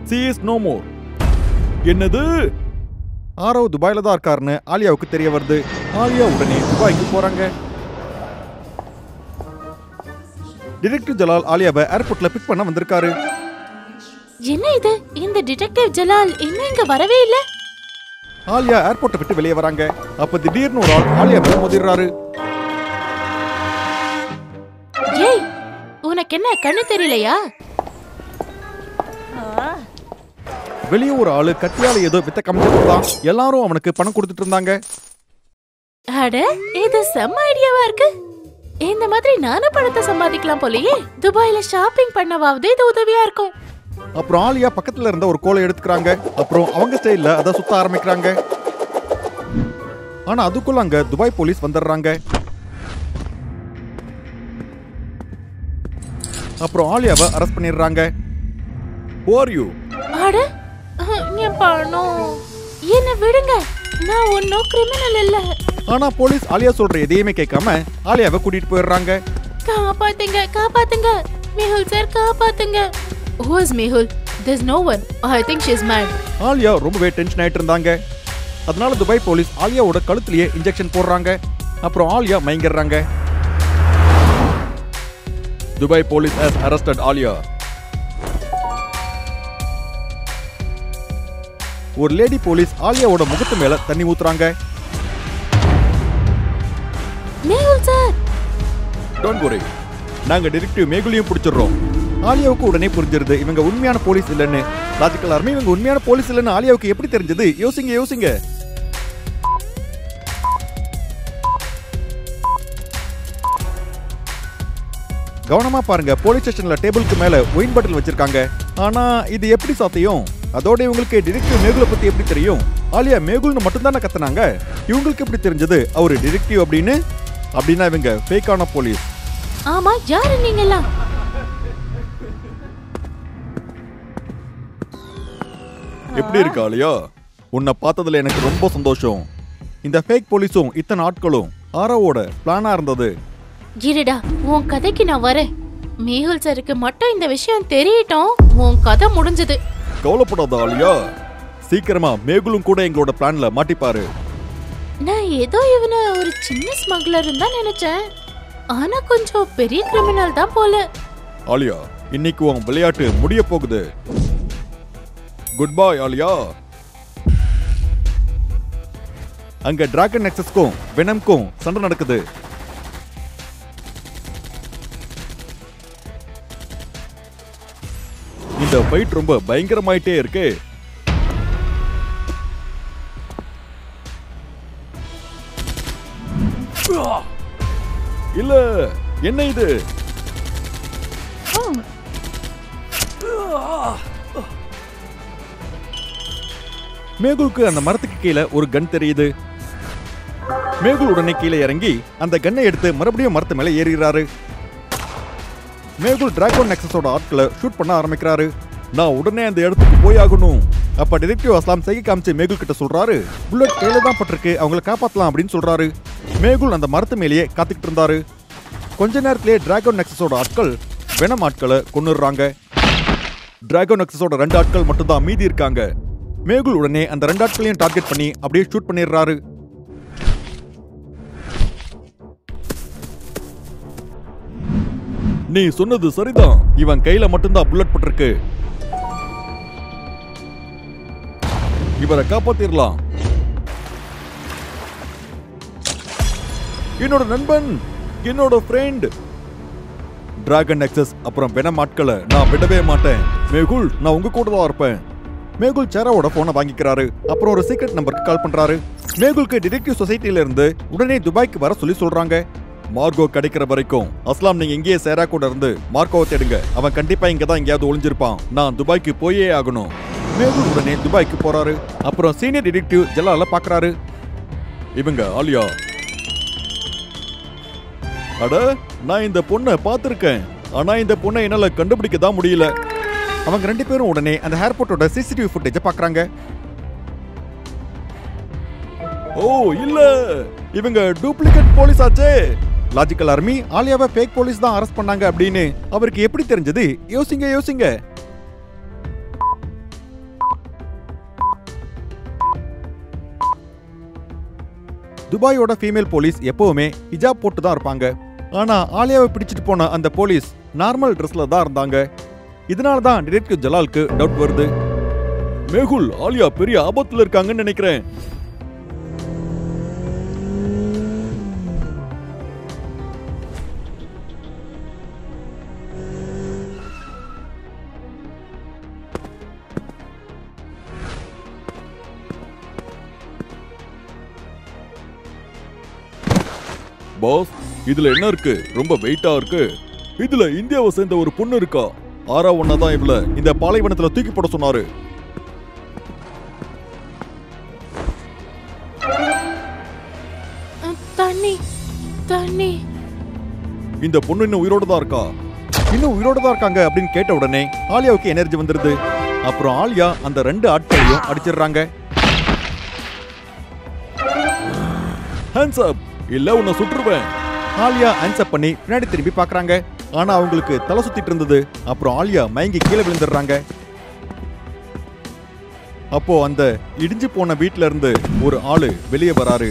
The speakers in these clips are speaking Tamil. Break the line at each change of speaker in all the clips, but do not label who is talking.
சி இஸ் நோ மோர் என்னது ஆரவ் துபாயில தான் இருக்காருன்னு ஆலியாவுக்கு தெரிய வருது ஆலியா உடனே துபாய்க்கு போறாங்க டிடெக்டிவ் ஜலால் ஆலியாவை ஏர்போர்ட்ல பிக் பண்ண வந்திருக்காரு
என்ன இது இந்த டிடெக்டிவ் ஜலால் இன்னும் இங்க வரவே இல்ல
ஆலியா ஏர்போர்ட்டை விட்டு வெளியே வராங்க அப்ப திடீர்னு ஒரு ஆள் ஆலியா மேல மோதிடுறாரு
ஏய் உனக்கு என்ன கண்ணு தெரியலையா
வெளியே ஒரு ஆளு கத்தியால ஏதோ வித்த கமிச்சிருந்தான் எல்லாரும் அவனுக்கு பணம் கொடுத்துட்டு இருந்தாங்க
அட இது செம்ம ஐடியாவா இருக்கு இந்த மாதிரி நானும் பணத்தை சம்பாதிக்கலாம் போலயே துபாயில ஷாப்பிங் பண்ணவாவது இது உதவியா இருக்கும்
அப்புறம் ஆலியா பக்கத்துல இருந்த ஒரு கோலை எடுத்துக்கிறாங்க அப்புறம் அவங்க ஸ்டைல்ல அதை சுத்த ஆரம்பிக்கிறாங்க ஆனா அதுக்குள்ள அங்க துபாய் போலீஸ் வந்துடுறாங்க அப்புறம் ஆலியாவை அரெஸ்ட் பண்ணிடுறாங்க ஓர் யூ
அட அஹ், என் பணம் என்ன விடுங்க நான் ஒன்னும் கிரிமினல் இல்ல
ஆனா போலீஸ் ஆலியா சொல்ற எதையுமே கேட்காம ஆலியாவை கூட்டிட்டு போயிடுறாங்க
காப்பாத்துங்க காப்பாத்துங்க மேஹுல் சார் காப்பாத்துங்க who is Mehul this no one I think she is mad
Alia ரொம்பவே டென்ஷன் ஆயிட்டு இருந்தாங்க அதனால துபாய் போலீஸ் ஆலியாவோட கழுத்துலயே இன்ஜெக்ஷன் போடுறாங்க அப்புறம் ஆலியா மயங்கிடுறாங்க Dubai police has arrested Alia ஒரு லேடி போலீஸ் ஆலியாவோட முகத்து மேல தண்ணி ஊத்துறாங்க
மேஹுல் சார்
டோன்ட் worry நாங்க டிடெக்டிவ் மேகுலியும் பிடிச்சிடுறோம் ஆலியாவுக்கு உடனே புரிஞ்சிருது இவங்க உண்மையான போலீஸ் இல்லைன்னு லாஜிக்கல் ஆர்மி இவங்க உண்மையான போலீஸ் இல்லைன்னு ஆலியாவுக்கு எப்படி தெரிஞ்சது யோசிங்க யோசிங்க கவனமா பாருங்க போலீஸ் ஸ்டேஷன்ல டேபிளுக்கு மேல ஒயின் பாட்டில் வச்சிருக்காங்க ஆனா இது எப்படி சாத்தியம் அதோட இவங்களுக்கு டிடெக்டிவ் மேகுல பத்தி எப்படி தெரியும் ஆலியா மேகுல்னு மட்டும்தானே கத்துனாங்க இவங்களுக்கு எப்படி தெரிஞ்சது அவரு டிடெக்டிவ் அப்படின்னு அப்படின்னா இவங்க ஃபேக்கான போலீஸ்
ஆமா யாரு நீங்கெல்லாம்
எப்படி இருக்கு ஆலியா உன்னை பார்த்ததுல எனக்கு ரொம்ப சந்தோஷம் இந்த ஃபேக் போலீஸும் இத்தனை ஆட்களும் ஆரோவோட பிளானா இருந்தது
இருடா உன் கதைக்கு நான் வரேன் மேஹுல் சாருக்கு மட்டும் இந்த விஷயம் தெரியட்டும் உன் கதை முடிஞ்சது
கவலைப்படாத ஆலியா சீக்கிரமா மேகுலும் கூட எங்களோட பிளான்ல மாட்டிப்பாரு
நான் ஏதோ இவனை ஒரு சின்ன ஸ்மக்லர் தான் நினைச்சேன் ஆனா கொஞ்சம் பெரிய கிரிமினல் தான் போல
ஆலியா இன்னைக்கு உன் விளையாட்டு முடிய போகுது குட் பை ஆலியா அங்க டிராகன் நெக்ஸஸ்க்கும் வெனம்க்கும் சண்டை நடக்குது இந்த ஃபைட் ரொம்ப பயங்கரமாயிட்டே இருக்கு இல்ல என்ன இது மேகுலுக்கு அந்த மரத்துக்கு கீழே ஒரு கன் தெரியுது மேகுல் உடனே கீழே இறங்கி அந்த கன்னை எடுத்து மறுபடியும் மரத்து மேல ஏறுகிறாரு மேகுல் டிராகோன் நெக்ஸஸோட ஆட்களை ஷூட் பண்ண ஆரம்பிக்கிறாரு நான் உடனே அந்த இடத்துக்கு போய் ஆகணும் அப்ப டிடெக்டிவ் அஸ்லாம் சைகை காமிச்சு மேகுல் கிட்ட சொல்றாரு புல்லட் கையில தான் பட்டிருக்கு அவங்கள காப்பாத்தலாம் அப்படின்னு சொல்றாரு மேகுல் அந்த மரத்து மேலேயே காத்துக்கிட்டு இருந்தாரு கொஞ்ச நேரத்திலேயே டிராகோன் நெக்ஸஸோட ஆட்கள் வெனம் ஆட்களை கொன்னுடுறாங்க டிராகோன் நெக்ஸஸோட ரெண்டு ஆட்கள் மட்டும்தான் மீதி இருக்காங்க மேகுல் உடனே அந்த ரெண்டு ஆட்களையும் டார்கெட் பண்ணி அப்படியே ஷூட் பண்ணிடுறாரு நீ சொன்னது சரிதான் இவன் கையில மட்டும்தான் புல்லட் பட்டிருக்கு இவரை காப்பாத்திரலாம் என்னோட நண்பன் என்னோட ஃப்ரெண்ட் டிராகன் நெக்ஸஸ் அப்புறம் வெனம் ஆட்களை நான் விடவே மாட்டேன் மேகுல் நான் உங்க கூட தான் இருப்பேன் மேகுல் சேராவோட போனை வாங்கிக்கிறாரு அப்புறம் ஒரு சீக்ரெட் நம்பருக்கு கால் பண்றாரு மேகுலுக்கு டிடெக்டிவ் சொசைட்டில இருந்து உடனே துபாய்க்கு வர சொல்லி சொல்றாங்க மார்கோ கிடைக்கிற வரைக்கும் அஸ்லாம் நீங்க இங்கேயே சேரா கூட இருந்து மார்கோவை தேடுங்க அவன் கண்டிப்பா இங்க தான் எங்கேயாவது ஒளிஞ்சிருப்பான் நான் துபாய்க்கு போயே ஆகணும் மேகுல் உடனே துபாய்க்கு போறாரு அப்புறம் சீனியர் டிடெக்டிவ் ஜலால பாக்குறாரு இவங்க ஆலியா அட நான் இந்த பொண்ணை பார்த்திருக்கேன் ஆனா இந்த பொண்ணை என்னால கண்டுபிடிக்க தான் முடியல அவங்க ரெண்டு பேரும் உடனே அந்த ஏர்போர்ட்டோட சிசிடிவி ஃபுட்டேஜை பார்க்கறாங்க ஓ இல்ல இவங்க டூப்ளிகேட் போலீஸ் ஆச்சே லாஜிக்கல் ஆர்மி ஆலியாவை ஃபேக் போலீஸ் தான் அரெஸ்ட் பண்ணாங்க அப்படின்னு அவருக்கு எப்படி தெரிஞ்சது யோசிங்க யோசிங்க துபாயோட ஃபீமேல் போலீஸ் எப்பவுமே ஹிஜாப் போட்டு தான் இருப்பாங்க ஆனா ஆலியாவை பிடிச்சிட்டு போன அந்த போலீஸ் நார்மல் ட்ரெஸ்ல தான் இருந்தாங்க இதனால தான் டிடெக்டிவ் ஜலாலுக்கு டவுட் வருது மேகுல் ஆலியா பெரிய ஆபத்துல இருக்காங்கன்னு நினைக்கிறேன் பாஸ் இதுல என்ன இருக்கு ரொம்ப வெயிட்டா இருக்கு இதுல இந்தியாவை சேர்ந்த ஒரு பொண்ணு இருக்கா ஆறா ஒன்னா தான் இவள இந்த பாலைவனத்துல தூக்கி போட சொன்னாரு
அ, தண்ணி தண்ணி
இந்த பொண்ணு இன்னும் உயிரோட தான் இருக்கா இன்னும் உயிரோட தான் இருக்காங்க அப்படின்னு கேட்ட உடனே ஆலியாவுக்கு எனர்ஜி வந்துருது அப்புறம் ஆலியா அந்த ரெண்டு ஆட்களையும் அடிச்சிடுறாங்க ஹேண்ட்ஸ் அப் இல்ல உன்னை சுட்டுருவேன் ஆலியா ஹேண்ட்ஸ் அப் பண்ணி பின்னாடி திரும்பி பார்க்கறாங்க ஆனா அவங்களுக்கு தலை சுத்திட்டு இருந்தது அப்புறம் ஆலியா மயங்கி கீழே விழுந்துடுறாங்க அப்போ அந்த இடிஞ்சு போன வீட்ல இருந்து ஒரு ஆளு வெளியே வராரு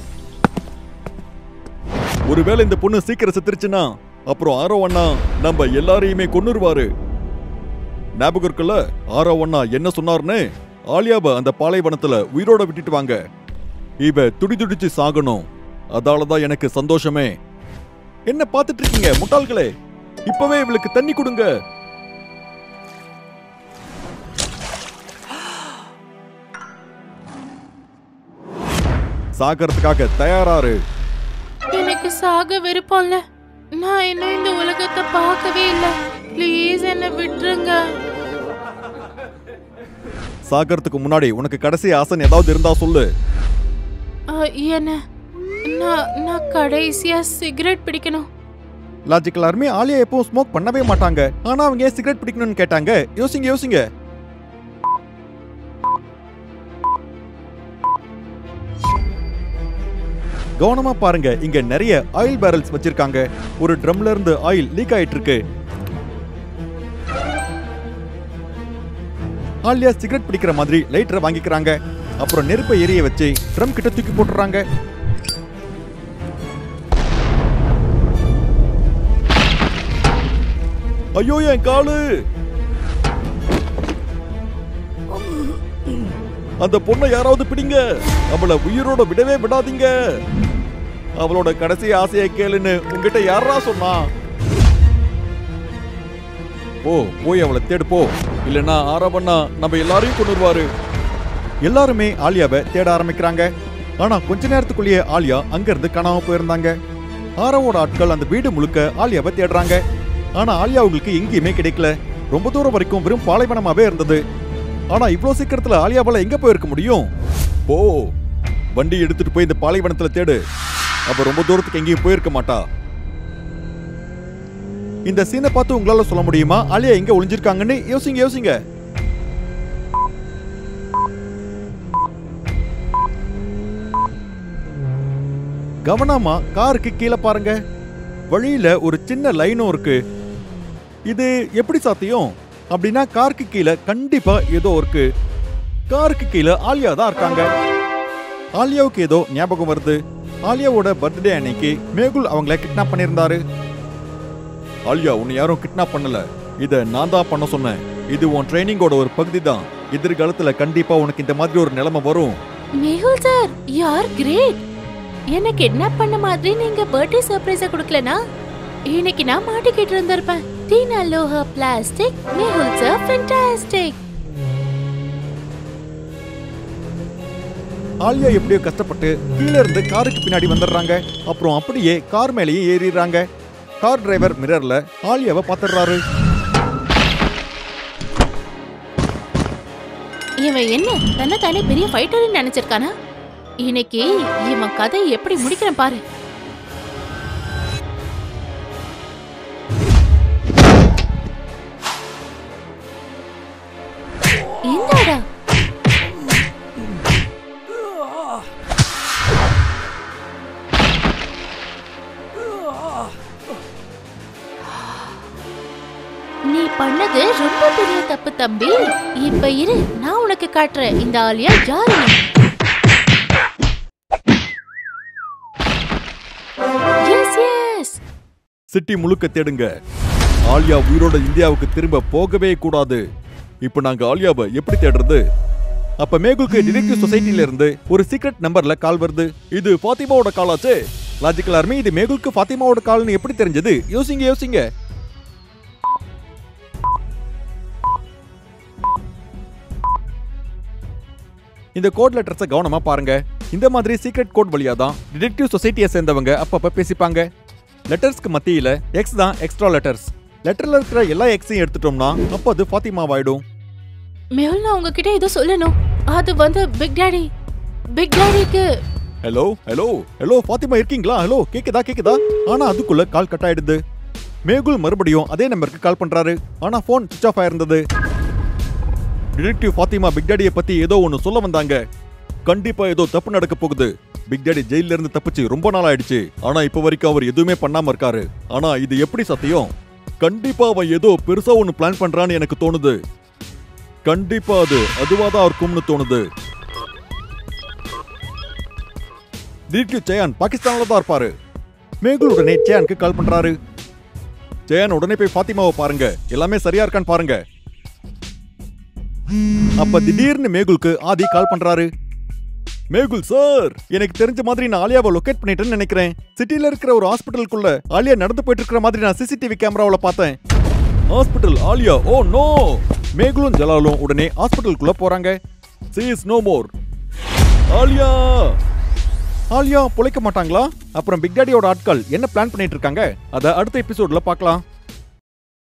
ஒருவேளை இந்த பொண்ணு சீக்கிரம் செத்துருச்சுன்னா அப்புறம் ஆரோ அண்ணா நம்ம எல்லாரையுமே கொன்னுருவாரு ஞாபகம் இருக்குல்ல ஆரோ அண்ணா என்ன சொன்னார்னு ஆலியாவை அந்த பாலைவனத்துல உயிரோட விட்டுட்டு வாங்க இவ துடி துடிச்சு சாகணும் அதால தான் எனக்கு சந்தோஷமே என்ன பார்த்துட்டு இருக்கீங்க முட்டாள்களே இப்பவே இவளுக்கு தண்ணி கொடுங்க சாகறதுக்காக தயாராரு
எனக்கு சாக விருப்பம் இல்ல நான் இன்னும் இந்த உலகத்தை பார்க்கவே இல்ல ப்ளீஸ் என்ன விட்டுருங்க
சாகறதுக்கு முன்னாடி உனக்கு கடைசி ஆசன் ஏதாவது இருந்தா சொல்லு
அ, என்ன நான் நான் கடைசியா சிகரெட் பிடிக்கணும்
லாஜிக் எல்லாருமே ஆலியா எப்பவும் ஸ்மோக் பண்ணவே மாட்டாங்க ஆனா அவங்க ஏன் சிகரெட் பிடிக்கணும்னு கேட்டாங்க யோசிங்க யோசிங்க கவனமா பாருங்க இங்க நிறைய ஆயில் பேரல்ஸ் வச்சிருக்காங்க ஒரு ட்ரம்ல இருந்து ஆயில் லீக் ஆயிட்டு இருக்கு ஆலியா சிகரெட் பிடிக்கிற மாதிரி லைட்டரை வாங்கிக்கிறாங்க அப்புறம் நெருப்பை எரிய வச்சு ட்ரம் கிட்ட தூக்கி போட்டுறாங்க ஐயோ என் காலு அந்த பொண்ணை யாராவது பிடிங்க அவளை உயிரோட விடவே விடாதீங்க அவளோட கடைசி ஆசையை கேளுன்னு உங்ககிட்ட யாரா சொன்னா போ போய் அவளை தேடு போ இல்லைன்னா ஆரவண்ணா நம்ம எல்லாரையும் கொண்டு வருவாரு எல்லாருமே ஆலியாவை தேட ஆரம்பிக்கிறாங்க ஆனா கொஞ்ச நேரத்துக்குள்ளேயே ஆலியா அங்கிருந்து காணாம போயிருந்தாங்க ஆரவோட ஆட்கள் அந்த வீடு முழுக்க ஆலியாவை தேடுறாங்க ஆனா ஆலியா அவங்களுக்கு எங்கேயுமே கிடைக்கல ரொம்ப தூரம் வரைக்கும் வெறும் பாலைவனமாவே இருந்தது ஆனா இவ்வளவு சீக்கிரத்துல ஆலியாவால எங்க போயிருக்க முடியும் போ வண்டி எடுத்துட்டு போய் இந்த பாலைவனத்துல தேடு அப்ப ரொம்ப தூரத்துக்கு எங்கேயும் போயிருக்க மாட்டா இந்த சீனை பார்த்து உங்களால சொல்ல முடியுமா ஆலியா எங்க ஒளிஞ்சிருக்காங்கன்னு யோசிங்க யோசிங்க கவனமா காருக்கு கீழே பாருங்க வழியில ஒரு சின்ன லைனும் இருக்கு இது எப்படி சாத்தியம் அப்படின்னா காருக்கு கீழே கண்டிப்பா ஏதோ இருக்கு காருக்கு கீழே ஆலியா தான் இருக்காங்க ஆலியாவுக்கு ஏதோ ஞாபகம் வருது ஆலியாவோட பர்த்டே அன்னைக்கு மேகுல் அவங்கள கிட்னாப் பண்ணியிருந்தாரு ஆலியா உன்னை யாரும் கிட்னாப் பண்ணல இத நான் தான் பண்ண சொன்னேன் இது உன் ட்ரைனிங்கோட ஒரு பகுதி தான் எதிர்காலத்துல கண்டிப்பா உனக்கு இந்த மாதிரி ஒரு நிலைமை வரும்
மேகுல் சார் யார் கிரேட் என்ன கிட்னாப் பண்ண மாதிரி நீங்க பர்த்டே சர்ப்ரைஸ கொடுக்கலனா இன்னைக்கு நான் மாட்டிக்கிட்டு இருந்திருப்பேன் தீனா லோஹா plastic Mehul sir fantastic
Alia எப்படியோ கஷ்டப்பட்டு கீழே இருந்து காருக்கு பின்னாடி வந்துடுறாங்க அப்புறம் அப்படியே கார் மேலேயே ஏறிடுறாங்க கார் டிரைவர் மிரர்ல ஆலியாவை பார்த்துடுறாரு
இவன் என்ன தன்னை தானே பெரிய ஃபைட்டர்னு நினைச்சிருக்கானா இன்னைக்கு இவன் கதை எப்படி முடிக்கிறேன் பாரு இந்தாடா நீ பண்ணது ரொம்ப பெரிய தப்பு தம்பி இப்ப இரு நான் உனக்கு காட்டுறேன் இந்த ஆலியா யாருன்னு
சிட்டி முழுக்க தேடுங்க ஆலியா உயிரோட இந்தியாவுக்கு திரும்ப போகவே கூடாது இப்போ நாங்க ஆலியாவை எப்படி தேடுறது அப்ப மேகுலுக்கு டிடெக்டிவ் சொசைட்டில இருந்து ஒரு சீக்ரெட் நம்பர்ல கால் வருது இது ஃபாத்திமாவோட கால் ஆச்சு லாஜிக்கல் ஆர்மி இது மேகுலுக்கு ஃபாத்திமாவோட கால்னு எப்படி தெரிஞ்சது யோசிங்க யோசிங்க இந்த கோட் லெட்டர்ஸை கவனமா பாருங்க இந்த மாதிரி சீக்ரெட் கோட் வழியா தான் டிடெக்டிவ் சொசைட்டியை சேர்ந்தவங்க அப்பப்ப பேசிப்பாங்க லெட்டர்ஸ்க்கு மத்தியில எக்ஸ் தான் எக்ஸ்ட்ரா லெட்டர்ஸ் லெட்டர்ல இருக்கிற எல்லா எக்ஸையும் எடுத்துட்டோம்னா அப்போ அது ஃபாத்திமாவாயிடும்
மெஹுல் நான் உங்ககிட்ட ஏதோ சொல்லணும் அது வந்து பிக் டாடி பிக் டாடிக்கு
ஹலோ ஹலோ ஹலோ ஃபாத்திமா இருக்கீங்களா ஹலோ கேக்குதா கேக்குதா ஆனா அதுக்குள்ள கால் கட் ஆயிடுது மேகுல் மறுபடியும் அதே நம்பருக்கு கால் பண்றாரு ஆனா ஃபோன் சுவிச் ஆஃப் ஆயிருந்தது டிடெக்டிவ் ஃபாத்திமா பிக் டாடியை பத்தி ஏதோ ஒன்னு சொல்ல வந்தாங்க கண்டிப்பா ஏதோ தப்பு நடக்க போகுது பிக் டாடி ஜெயில இருந்து தப்பிச்சு ரொம்ப நாள் ஆயிடுச்சு ஆனா இப்ப வரைக்கும் அவர் எதுவுமே பண்ணாம இருக்காரு ஆனா இது எப்படி சத்தியம் கண்டிப்பா அவன் ஏதோ பெருசா ஒன்னு பிளான் பண்றான்னு எனக்கு தோணுது கண்டிப்பா அது அதுவாதான் இருக்கும்னு தோணுது டிடெக்டிவ் ஜெயான் பாகிஸ்தான்ல தான் இருப்பாரு மேகுல் உடனே ஜெயானுக்கு கால் பண்றாரு ஜெயான் உடனே போய் ஃபாத்திமாவை பாருங்க எல்லாமே சரியா இருக்கான்னு பாருங்க அப்ப திடீர்னு மேகுலுக்கு ஆதி கால் பண்றாரு மேகுல் சார் எனக்கு தெரிஞ்ச மாதிரி நான் ஆலியாவை லொகேட் பண்ணிட்டேன்னு நினைக்கிறேன் சிட்டில இருக்கிற ஒரு ஹாஸ்பிட்டலுக்குள்ள ஆலியா நடந்து போயிட்டு இருக்கிற மாதிரி நான் சிசிடிவி கேமராவுல பார்த்தேன் ஹாஸ்பிட்டல் ஆலியா ஓ நோ மேகுலும் ஜலாலும் உடனே ஹாஸ்பிட்டலுக்குள்ள போறாங்க she is no more Alia Alia பொழைக்க மாட்டாங்களா அப்புறம் பிக் டாடியோட ஆட்கள் என்ன பிளான் பண்ணிட்டு இருக்காங்க அத அடுத்த எபிசோட்ல பார்க்கலாம்